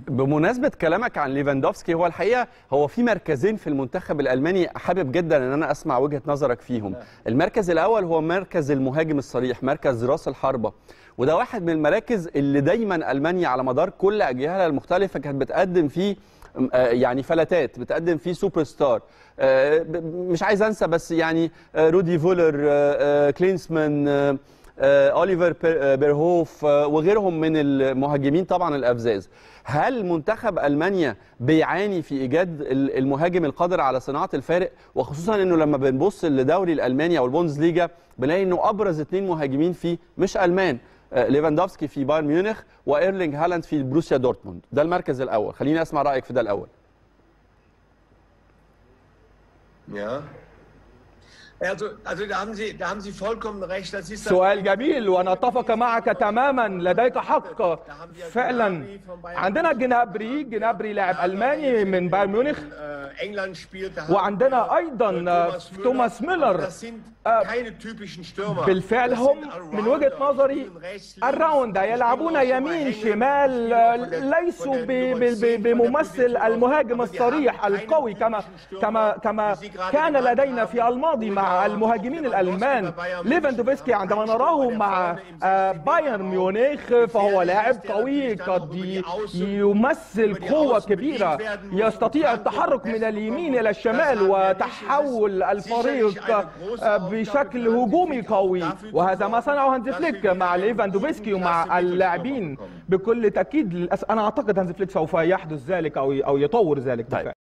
بمناسبة كلامك عن ليفاندوفسكي هو الحقيقة هو في مركزين في المنتخب الألماني حابب جدا أن أنا أسمع وجهة نظرك فيهم المركز الأول هو مركز المهاجم الصريح مركز راس الحربة وده واحد من المراكز اللي دايما ألمانيا على مدار كل أجيالها المختلفة كانت بتقدم فيه آه، يعني فلتات بتقدم فيه سوبر ستار آه، ب- مش عايز انسى بس يعني آه، رودي فولر آه، آه، كلينسمان آه، آه، اوليفر بير- آه، بيرهوف آه، وغيرهم من المهاجمين طبعا الافزاز هل منتخب المانيا بيعاني في ايجاد ال- المهاجم القادر على صناعه الفارق وخصوصا انه لما بنبص للدوري الالماني او البوندسليجا بنلاقي انه ابرز اثنين مهاجمين فيه مش المان آه، ليفاندوفسكي في بايرن ميونخ وايرلينج هالاند في بروسيا دورتموند ده المركز الاول خليني اسمع رايك في ده الاول Ja. Also, also da haben Sie, da haben Sie vollkommen recht. Das ist سؤال جميل وانا اتفق معك تماما لديك حق فعلا عندنا جنابري جنابري لاعب الماني من بايرن ميونخ Äh, England spielt. Da وعندنا haben wir, أيضاً، äh, آه، توماس ميلر. Aber Das sind آه، keine typischen Stürmer. بالفعل Das هم sind من وجهة Allrounder. نظري Spielen rechts, links. الراوندا يلعبون Spielen auch يمين Superhängen. شمال Spielen auch von der- ليسوا von der ب- Nummer ب- 10 ب- von der بممثل Position. المهاجم Aber wir الصريح haben keinen القوي كما typischen Stürmer, كما كما wie Sie gerade كان genannt لدينا haben. في الماضي مع Oder المهاجمين Lewandowski الالمان bei Bayern München. ليفاندوفسكي عندما نراه مع آه، بايرن ميونخ فهو لاعب قوي قد ي- يمثل قوة كبيرة يستطيع التحرك من اليمين إلى الشمال وتحول الفريق آه، بشكل هجومي قوي وهذا ما صنعه هانز فليك مع ليفاندوفسكي ومع اللاعبين بكل تأكيد للأس- أنا أعتقد هانز فليك سوف يحدث ذلك أو أو يطور ذلك طيب بالفعل